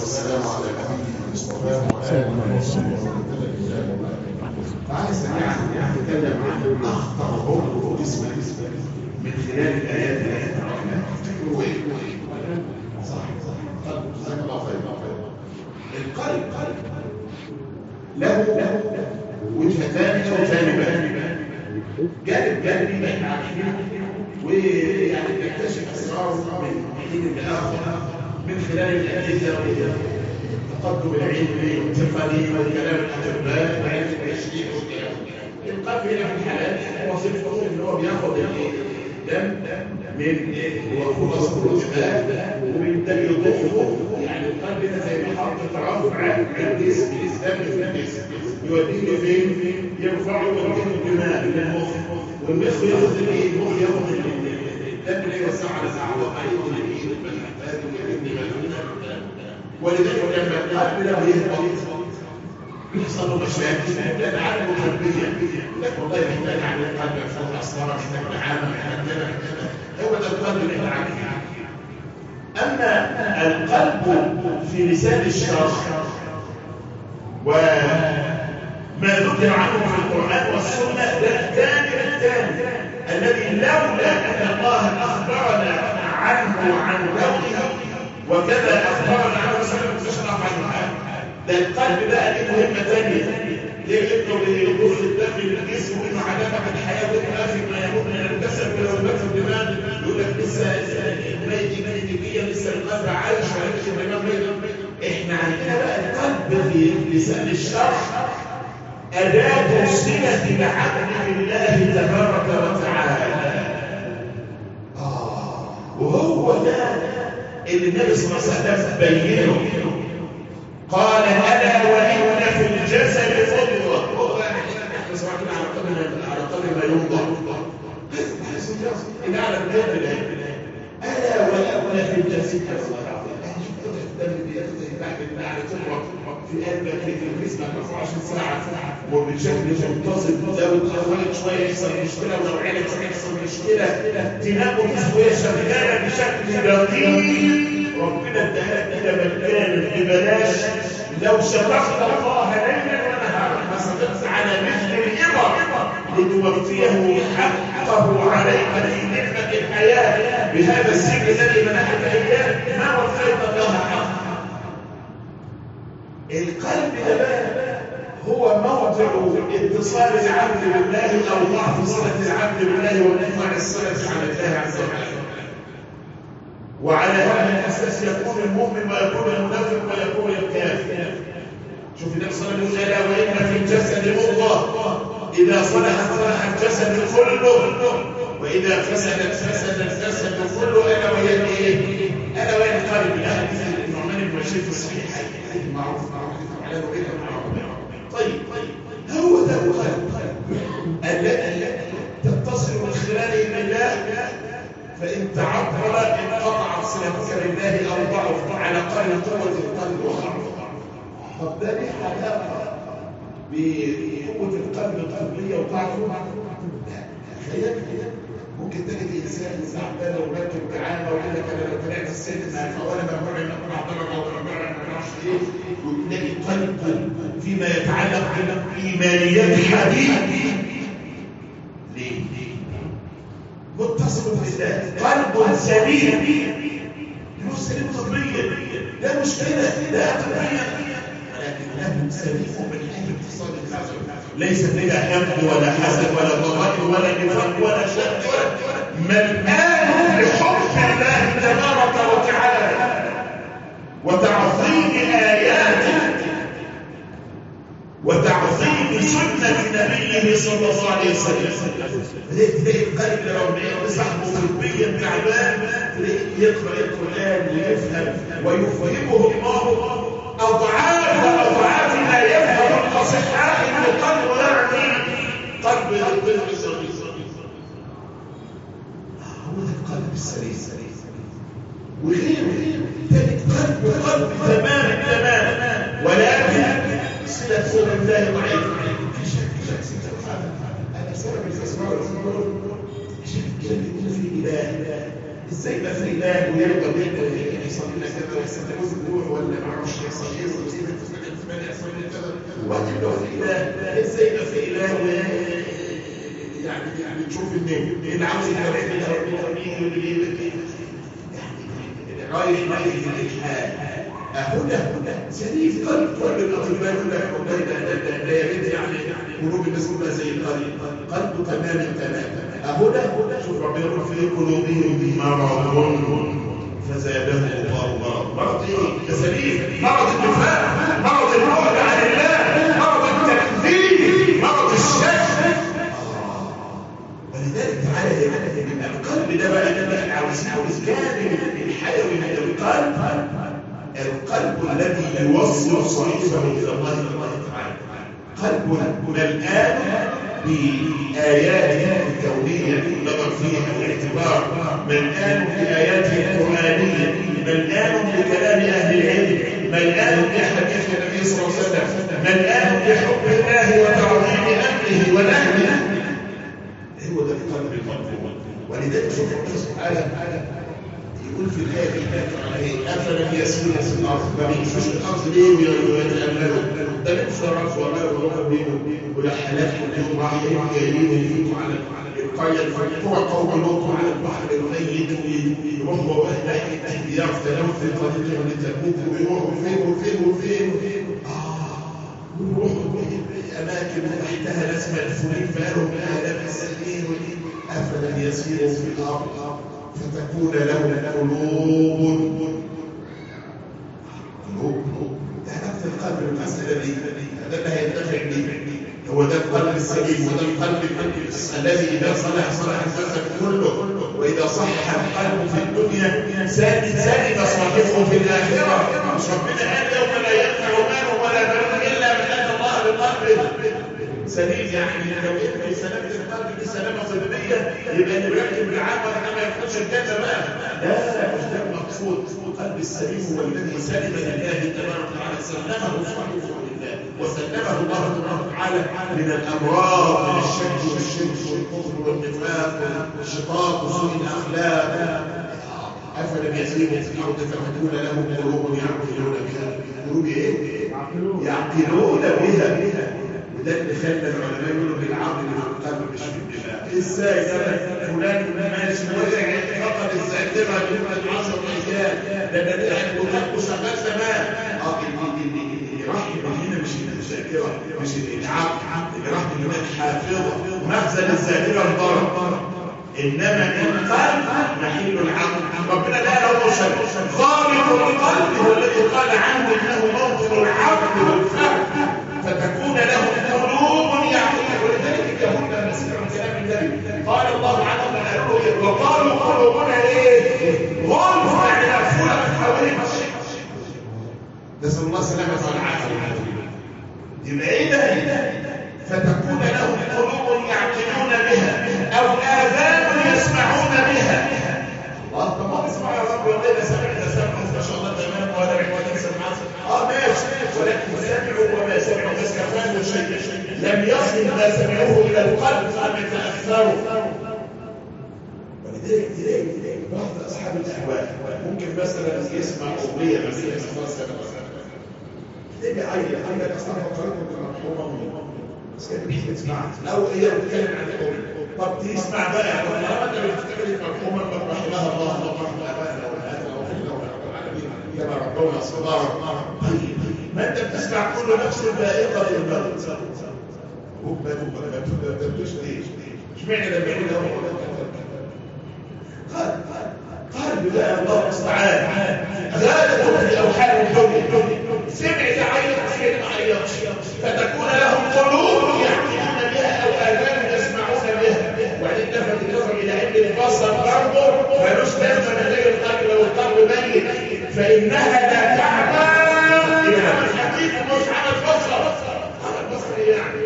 والسلام على نبينا المصطفى وآله تعالى سريعا نتكلم عن أخطر برضه اسم من خلال الآيات اللي احنا قرأناها تفتكروا إيه؟ صح صح قلب جزاك الله خير القلب له له وجهتان أو جانبان جانب جانبي احنا عارفينه ويعني بنكتشف اسراره من حين لاخر من خلال الادله والتقدم العلمي والتقني وكلام الاطباء وعلم التشريع القلب هنا في الحالات وظيفته ان هو بياخد الدم من هو خلاص الدماغ وبالتالي يضخه يعني القلب هنا زي محطه رفع الجسم الدم في الجسم يوديه فين يرفعه ويوديه الدماغ للمخ والمخ ياخد الايه المخ ياخد الدم اللي يوسع على العوائد ولذلك لما القلب له يهبط يحصل له مشاكل لان عالم قلبيه لكن والله محتاج عن القلب فوق الاسرار محتاج دعامه محتاج كذا هو ده القلب اللي احنا عارفينه اما القلب في لسان الشرع وما ذكر عنه في القرآن والسنة ده الثاني الثاني الذي لولا أن الله أخبرنا عنه وعن لونه وكذا أخبرنا عنه سنة تشرح عنه ده القلب بقى ليه مهمة ثانية ليه انه بيضخ الدم للجسم وانه علامة الحياة وانه اخر ما يموت من الجسد ولو مات الدماغ يقول لك لسه الميت ميت لسه القلب عايش وعايش الدماغ ميت احنا عندنا بقى القلب في لسان الشرع أداة صلة العبد بالله تبارك وتعالى آه وهو ده اللي النبي صلى الله عليه وسلم بينه قال ألا وإن في الجسد مضغة هو احنا سمعنا على قدر على قدر ما يوضع إن على الجد ألا وإن في الجسد مضغة في قلبك في جسمك 24 ساعة وبشكل منتظم لو اتأخرت شوية يحصل مشكلة ولو علت شوية يحصل مشكلة تنام وهي شغالة بشكل دقيق ربنا اداها كده مكان ببلاش لو شرفت الله ليلا ونهارا ما صدقت على مثل الإبر لتوفيه حقه عليك في نعمة الحياة بهذا السجن الذي منحك إياه ما وفيت الله حقه القلب ده هو موضع اتصال العبد بالله او ضعف صله العبد بالله وانقطاع الصله عن الله عز وجل وعلى هذا الاساس يكون المؤمن ويكون المنافق ويكون الكافر شوف النبي صلى الله عليه وسلم الا وان في الجسد مضغه اذا صلح صلح الجسد كله واذا فسدت فسد الجسد كله الا وهي الايه؟ الا وهي القلب النعمان بن بشير في الصحيحين معروف معروف على رؤية طيب هو ده القلب الذي تتصل من خلاله بالله فإن تعطل انقطعت صلتك بالله أو ضعف على قدر قوة القلب وضعف طب ده ليه علاقة بقوة القلب القلبية وضعفه؟ تخيل ممكن تجد انسان تعبان ومركب جعان ويقول لك انا لو طلعت السينما فاولا ممنوع ان اقرا درجه ولا ممنوع ان ما اعرفش ايه وتلاقي قلب فيما يتعلق بالايمانيات حديد ليه؟ متصل بالله قلب سليم مش سليم طبيا لا مش كده ده طبيا ولكن قلب سليم من حيث اتصال بالله ليس بلا حقد ولا حسد ولا ضغط ولا نفاق ولا شك ملآن بحب الله تبارك وتعالى وتعظيم آياته وتعظيم سنة نبيه صلى الله عليه وسلم تلاقي القلب لو صاحبه طبيا تعبان تلاقيه يقرأ القرآن ويفهم ويفهمه الله أضعاف أضعاف ما يفهم الأصحاء من القلب يعني قلب الطفل الصغير هو ده القلب السليم وغيره ثالث قلب قلب تماما تماما ولكن صلة صلة الله ضعيفة في شك شك شك أنا سبب الأسماء والأسماء شك كده يكون في إله ازاي بقى في اله ويرضى بيك يحصل لنا كذا ويحصل لنا جزء نوح ولا ما اعرفش وقت لو في اله ازاي يبقى في اله يعني يعني تشوف ان اللي عاوز يتابع بالتوحيد واللي يعني رايح رايح الالحاد هنا هنا سليف قلب قلب الاطباء يقول لك والله ده ده ده يا بنت يعني قلوب الناس كلها زي القلب قلب تمام تمام هنا هنا شوف ربنا يقول في قلوبهم مرض فزادهم الله مرض مرض ايه؟ ده سليم مرض النفاق مرض البعد عن الله مرض التكذيب مرض الشك ولذلك تعالى يبقى القلب ده بقى ده بقى عاوز عاوز جانب الحيوي من القلب القلب الذي يوصل صاحبه الى الله الله تعالى قلب ملآن بآيات الكونية النظر فيها والاعتبار ملآن بآيات القرآنية ملآن بكلام أهل العلم ملآن بحديث النبي صلى الله عليه وسلم ملآن بحب الله وتعظيم أمره ونهيه هو ده القلب المطلوب ولذلك شوف الله سبحانه يقول في الآية الآية أفلم يسيروا في الأرض ما بيمشوش في الأرض ليه ويتأملوا ده بيمشوا رأس ولا يروحوا بينه ولا حالات كلهم رايحين جايين يفوتوا على القرية الفريقة قوم لوط على البحر الميت ويروحوا ناحية احتياط تنام في طريقهم لتبوك ويروحوا فين وفين وفين آه ويروحوا أماكن تحتها ناس مدفونين بقالهم آلاف السنين أفلم يسيروا في الأرض فتكون لهم قلوب قلوب ده نفس القلب المسألة دي ده اللي هينتفع بيه هو ده القلب السليم وده القلب الذي إذا صلح صلح الجسد كله وإذا صح القلب في الدنيا سالم سالم صاحبه في الآخرة مش ربنا قال يوم لا ينفع مال ولا بنون إلا من أتى الله بقلب سليم يعني لو انت سلامة القلب دي سلامة صدرية يبقى اللي بيركب بالعام ولا ما يدخلش الجنة بقى لا مش ده المقصود القلب السليم هو الذي سلم لله تبارك وتعالى سلمه صاحبه لله وسلمه الله تبارك وتعالى من الامراض من الشك والشرك والكفر والنفاق والشقاق وسوء الاخلاق افلم يسيروا في الارض فتكون لهم قلوب يعقلون بها قلوب ايه؟ يعقلون بها وده اللي خلى العلماء يقولوا بالعقل في القلب مش في الدماغ ازاي ده فلان ماشي وجع فقد الذاكره لمده 10 ايام ده ده يعني وقلبه شغال تمام اه اللي راح من هنا مش الذاكره مش العقل اللي راح من هنا الحافظه مخزن الذاكره انضرب انما القلب محل العقل ربنا لا له شيء خالق القلب هو الذي قال عنه انه موطن العقل والفهم فتكون لهم قلوب يعقلون ولذلك اليهود لما سمعوا كلام النبي قال الله عنهم قالوا ايه وقالوا قلوبنا ايه غلف يعني مقفوله من حوالين نسال الله السلامه والعافيه يبقى ايه ده فتكون لهم قلوب يعقلون بها او اذان يسمعون بها الله طب ما بيسمعوا يا رب والله ده سمع ده سمع ما شاء الله تمام ولا محتاجين سماعات اه ماشي ولكن سمعوا وما سمعوا بس كفاهم شيء لم يصل ما سمعوه الى القلب فلم يتاثروا ولذلك تلاقي بعض اصحاب الاهواء ممكن مثلا يسمع اغنيه مثلا مثلا تلاقي عيل عيل اصلا فكرته مرحومه بس كانت مش بتسمعها او هي بتتكلم عن الاغنيه طب تسمع بقى يعني لما انت بتفتكر مرحومه رحمها الله اللهم ابائنا كما ربونا صغارا طيب ما انت بتسمع كل نفس ذائقه للموت وما تبدوش ليه اشمعنى لما يقول له قال قال بقى الله المستعان غالب في اوحال الدنيا سمع يعيط سمع ما عيطش فتكون لهم قلوب يعقلون بها او اذان يسمعون بها وبعدين لفت النظر الى ان البصر برضه ملوش لازمه من غير القلب لو القلب ميت فانها لا تعمى العمل الحقيقي مش عمل بصر عمل بصر يعني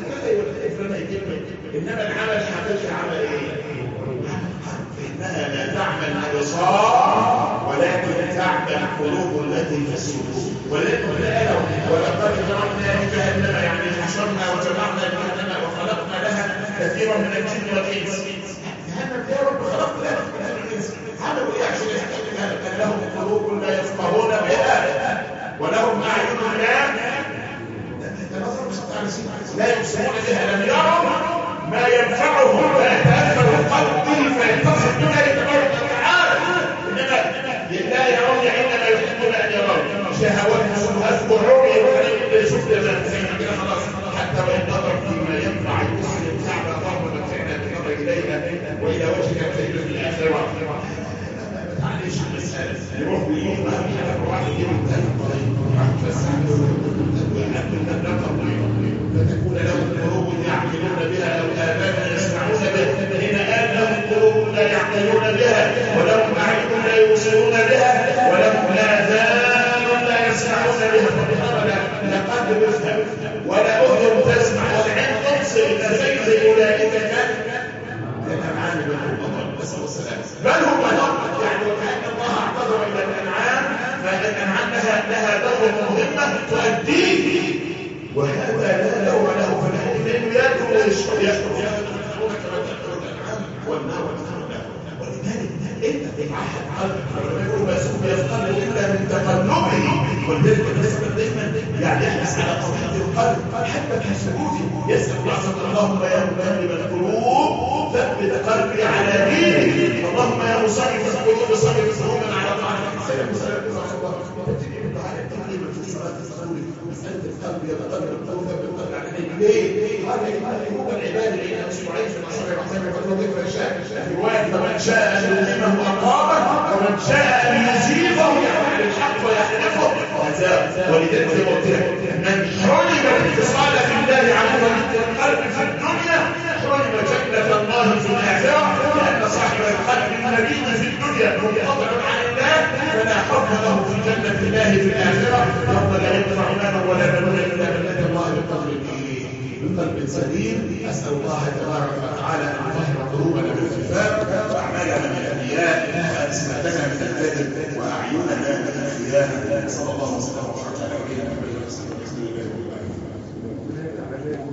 انما العمل الحقيقي عمل ايه؟ فانها لا تعمل الابصار ولكن تعمل القلوب التي في الصدور ولكن لا ولقد جربنا لجهنم يعني حشرنا وجمعنا لجهنم وخلقنا لها كثيرا من الجن والانس جهنم يا رب خلقت لها من الانس عملوا ايه عشان يحتمل هذا كان لهم قلوب لا يفقهون بها ولهم اعين لا تتنظر لا يبصرون بها لم يروا ما ينفعهم فيتاثر القلب به فيتصل بذلك تبارك وتعالى انما لا يرون انما يحبون ان يروا شهوات شبهات وعمي وكلام يشوف ده خلاص حتى وان نظر فيما ينفع يسلم الكعبه اللهم متعنا بالنظر اليها والى وجهك الكريم في الاخره معلش المسألة يروح ويجيب ما في حاجة واحد يجيب الثاني طريق بس فتكون لهم قلوب يعقلون بها او آذان يسمعون بها هنا قال لهم قلوب لا يعقلون بها ولهم أعين لا يبصرون بها ولهم آذان لا يسمعون بها فبهذا لا قلب يفهم ولا أذن تسمع والعين تبصر إذا زي أولئك كان الأنعام بل نسأل السلام بل هم نقل يعني وكأن الله اعتذر إلى الأنعام فالأنعام لها لها دور مهمة تؤديه وهذا لا لوم له فالحين ياكل ويشرب يشرب والنار ولذلك انت تتعهد قلبك يقول ما سوف يفقد الا من تقلبه ولذلك النسبه دايما يعني يحرص على قضيه القلب حتى كسجوده يسال الله اللهم يا مقلب القلوب ثبت قلبي على دينك اللهم يا مصرف القلوب صرف قلوبنا على طاعتك سلام سلام تبتدي بالدعاء التقليد في صلاه الصلاه مساله القلب يتقلب القلوب بالقلب على دينك ليه؟ قال هو العباد اللي يمشي عليه في العشر الرحمن يقول ذكر شاء في روايه فمن شاء ان يلزمه اقامه ومن شاء ان يزيغه يعمل الحق ويحرفه هذا ولذلك زي ما قلت لك من حرم الاتصال بالله عن طريق القلب في الدنيا حرم جنه الله في الاخره لان صاحب القلب المريض في الدنيا منقطع عن الله فلا حظ له في جنه الله في الاخره يوم لا ينفع مال ولا بنون الا بالله الله بقدر بقلب سليم اسال الله تبارك وتعالى ان يطهر قلوبنا بالخفاف واعمالنا بالانبياء والسنتنا من الكذب واعيننا من الخيانه صلى الله وسلم وبارك